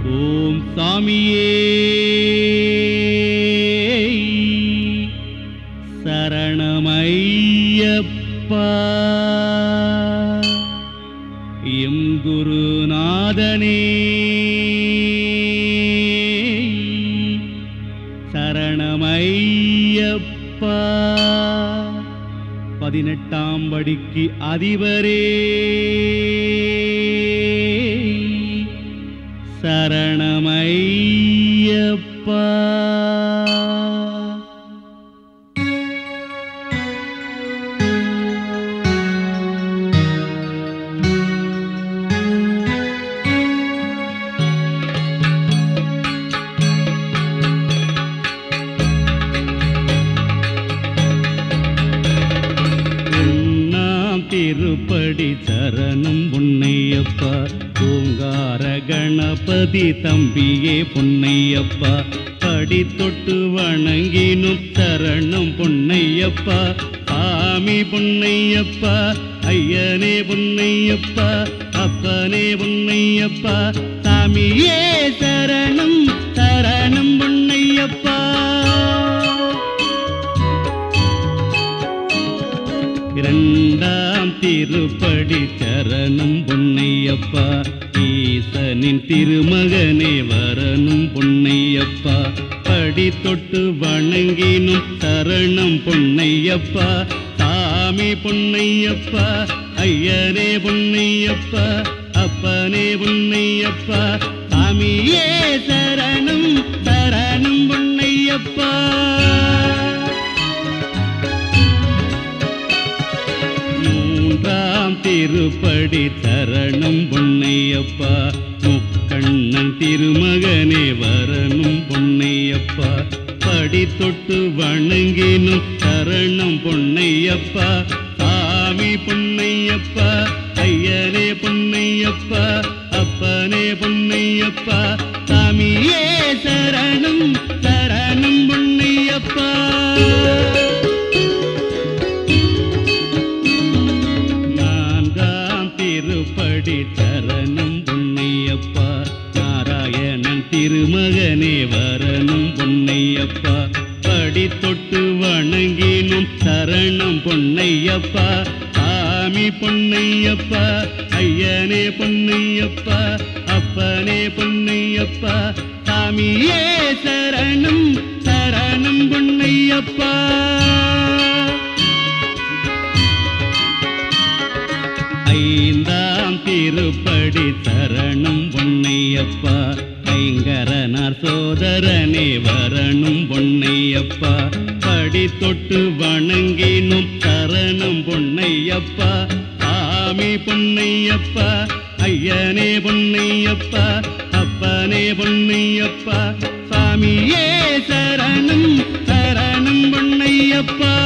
ஓம் சாமியே சரணமையப்பா எம் குருநாதனே சரணமையப்பா பதினெட்டாம் படிக்கு அதிபரே சரணமையப்பா உண்ணாம் திருப்படி சரணம் பொன்னையப்பா ஓங்கார கணபதி தம்பியே பொன்னையப்பா படி தொட்டு வணங்கினும் சரணம் பொன்னையப்பா சாமி பொன்னையப்பா ஐயனே பொன்னையப்பா அப்பனே பொன்னையப்பா சாமியே சரணம் சரணம் பொன்னையப்பா இரண்டாம் திருப்படி சரணம் பொன்னையப்பா ஈசனின் திருமகனே வரணும் பொன்னையப்பா படி தொட்டு வணங்கினும் சரணம் பொன்னையப்பா சாமி பொன்னையப்பா ஐயனே பொன்னையப்பா அப்பனே பொன்னையப்பா சாமியே சரணம் சரணம் பொன்னையப்பா மூன்றாம் திருப்படி சரணம் பொன்னையப்பா முக்கண்ணன் திருமகனே வரணும் பொன்னையப்பா படி தொட்டு வணங்கினும் சரணம் பொன்னையப்பா சாமி பொன்னையப்பா ஐயனே பொன்னையப்பா அப்பனே பொன்னையப்பா சாமியே சரணம் சரணம் பொன்னையப்பா நான்காம் திருப்படி சரணம் பொன்னையப்பா நாராயணன் திருமகனே வரணும் பொன்னையப்பா படி தொட்டு வணங்கினும் சரணம் பொன்னையப்பா சாமி பொன்னையப்பா ஐயனே பொன்னையப்பா அப்பனே பொன்னையப்பா சாமியே சரணம் சரணம் பொன்னையப்பா ஐந்தாம் திருப்படி சரணம் பொன்னையப்பா ஐங்கரனார் சோதரனே வரணும் பொன்னையப்பா படி தொட்டு வணங்கினும் சரணம் பொன்னையப்பா சாமி பொன்னையப்பா ஐயனே பொன்னையப்பா அப்பனே பொன்னையப்பா சாமியே சரணம் சரணம் பொன்னையப்பா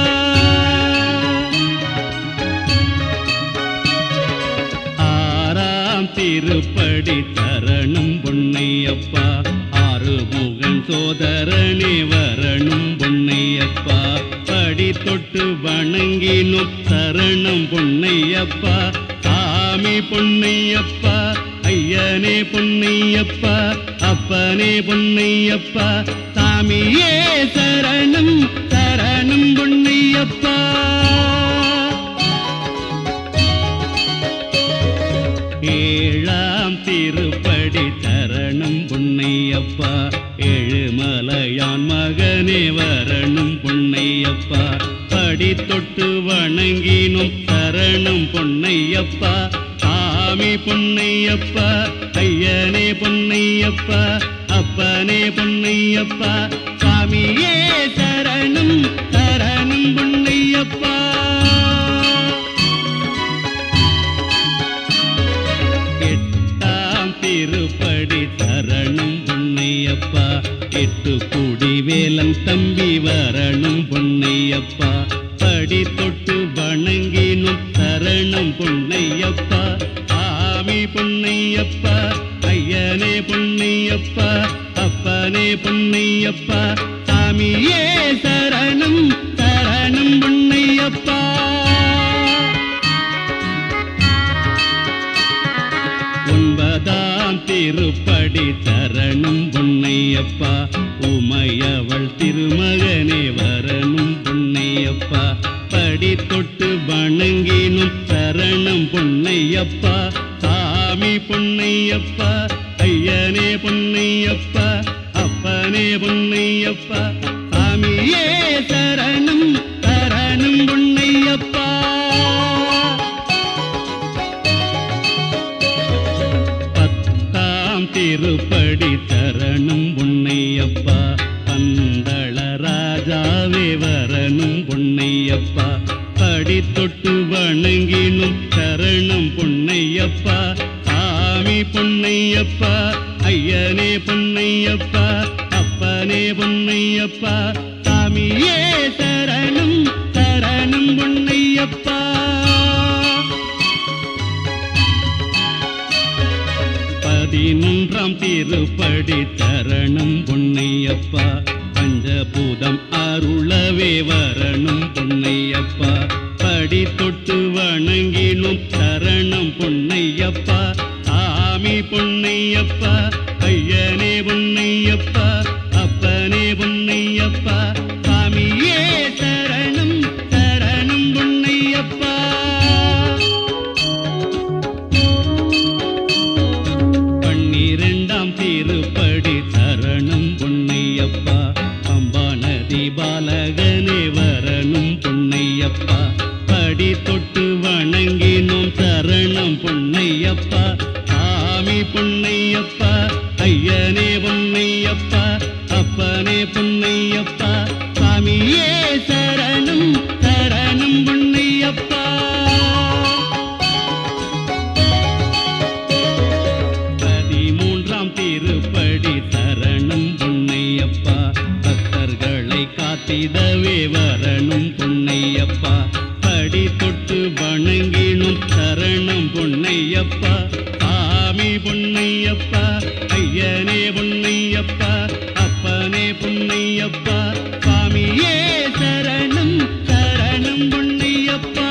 ஆறாம் திருப்படி சரணம் பொன்னையப்பா ஆறுமுகன் சோதரனே வரணும் பொன்னையப்பா படி தொட்டு வணங்கினும் சரணம் பொன்னையப்பா சாமி பொன்னையப்பா ஐயனே பொன்னையப்பா அப்பனே பொன்னையப்பா சாமியே சரணம் சரணம் பொன்னையப்பா ஏழாம் திருப்படி சரணம் பொன்னையப்பா ஏழுமலையான் மகனே வரணும் பொன்னையப்பா படி தொட்டு வணங்கினும் சரணம் பொன்னையப்பா சாமி பொன்னையப்பா ஐயனே பொன்னையப்பா அப்பனே பொன்னையப்பா சாமியே சரணம் சரணம் பொன்னையப்பா எட்டாம் திருப்படி சரணம் பொன்னையப்பா எட்டு குடி வேலன் தம்பி வரணும் பொன்னையப்பா படி தொட்டு வணங்கினும் சரணம் பொன்னையப்பா சாமி பொன்னையப்பா ஐயனே பொன்னையப்பா அப்பனே பொன்னையப்பா சாமியே சரணம் சரணம் பொன்னையப்பா ஒன்பதாம் பத்தாம் திருப்படி சரணம் பொன்னையப்பா உமையவள் திருமகனே வரணும் பொன்னையப்பா படி தொட்டு வணங்கினும் சரணம் பொன்னையப்பா சாமி பொன்னையப்பா ஐயனே பொன்னையப்பா அப்பனே பொன்னையப்பா சாமியே சரணம் சரணம் பொன்னையப்பா பத்தாம் திருப்படி சரணம் பொன்னையப்பா பந்தள ராஜாவே வரணும் பொன்னையப்பா படி தொட்டு வணங்கினும் சரணம் பொன்னையப்பா சாமி பொன்னையப்பா ஐயனே பொன்னையப்பா அப்பனே பொன்னையப்பா சாமியே சரணம் சரணம் பொன்னையப்பா பதினொன்றாம் திருப்படி சரணம் பொன்னையப்பா பஞ்சபூதம் அருளவே வரணும் பொன்னையப்பா படி தொட்டு வணங்கினும் சரணம் பொன்னையப்பா சாமி பொன்னையப்பா ஐயனே பொன்னையப்பா அப்பனே பொன்னையப்பா சாமியே சரணம் சரணம் பொன்னையப்பா பன்னிரெண்டாம் திருப்படி சரணம் பொன்னையப்பா பம்பா நதி பாலகனே வரணும் பொன்னையப்பா படி தொட்டு வணங்கினோம் சரணம் பொன்னையப்பா சாமி பொன்னையப்பா ஐயனே பொன்னையப்பா அப்பனே பொன்னையப்பா சாமியே சரணம் சரணம் பொன்னையப்பா பதிமூன்றாம் திருப்படி சரணம் பொன்னையப்பா பக்தர்களை காத்திடவே வரணும் பொன்னையப்பா படி தொட்டு வணங்கினும் சரணம் பொன்னையப்பா சாமி பொன்னையப்பா ஐயனே பொன்னையப்பா அப்பனே பொன்னையப்பா சாமியே சரணம் சரணம் பொன்னையப்பா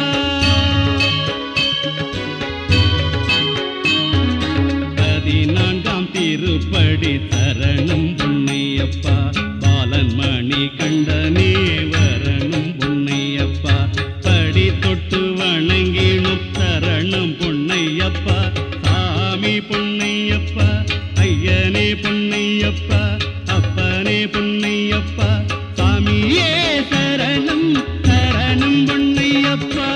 பதினான்காம் திருப்படி சரணம் பொன்னையப்பா பாலன் மணி கண்டனே வரணும் பொன்னையப்பா படி தொட்டு வணங்கினும் சரணம் பொன்னையப்பா சாமி பொன்னையப்பா ஐயனே பொன்னையப்பா அப்பனே பொன்னையப்பா சாமியே சரணம் சரணம் பொன்னையப்பா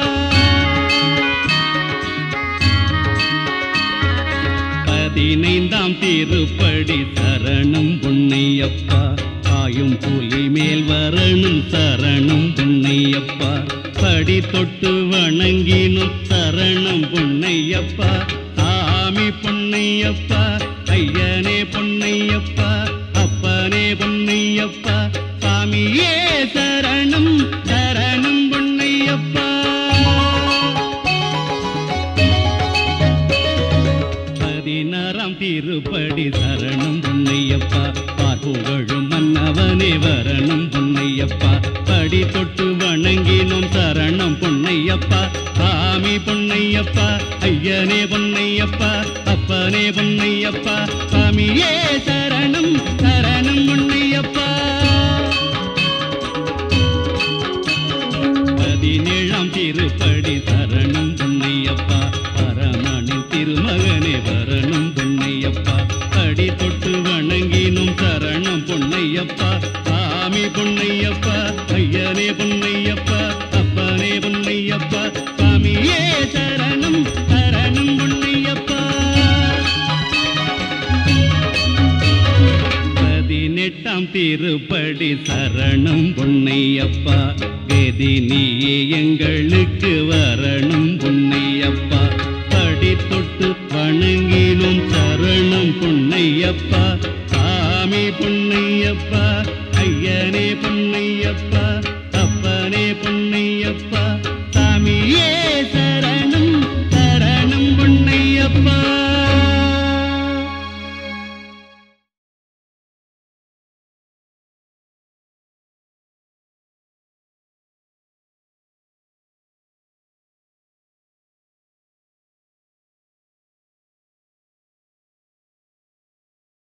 பதினைந்தாம் திருப்படி சரணம் பொன்னையப்பா காயும் புலி மேல் வரணும் சரணம் பொன்னையப்பா படி தொட்டு வணங்கினும் சரணம் பொன்னையப்பா சாமி பொன்னையப்பா ஐயனே பொன்னையப்பா அப்பனே பொன்னையப்பா சாமியே சரணம் சரணம் பொன்னையப்பா பதினாறாம் திருப்படி சரணம் பொன்னையப்பா பார்ப்புகழும் மன்னவனே வரணும் பொன்னையப்பா படி தொட்டு வணங்கினோம் சரணம் பொன்னையப்பா சாமி பொன்னையப்பா ஐயனே பொன்னையப்பா அப்பனே பொன்னையப்பா சாமியே சரணம் சரணம் பொன்னையப்பா பதினேழாம் திருப்படி சரணம் பொன்னையப்பா பரமனின் திருமகனே வரணும் பொன்னையப்பா படி தொட்டு வணங்கினும் சரணம் பொன்னையப்பா சாமி பொன்னையப்பா ஐயனே பொன்னையப்பா அப்பனே பொன்னையப்பா சாமியே சரணம் சரணம் பொன்னையப்பா பதினெட்டாம் திருப்படி சரணம் பொன்னையப்பா கதி நீயே எங்களுக்கு வரணும் பொன்னையப்பா படி தொட்டு வணங்கினும் சரணம் பொன்னையப்பா சாமி பொன்னையப்பா ஐயனே பொன்னையப்பா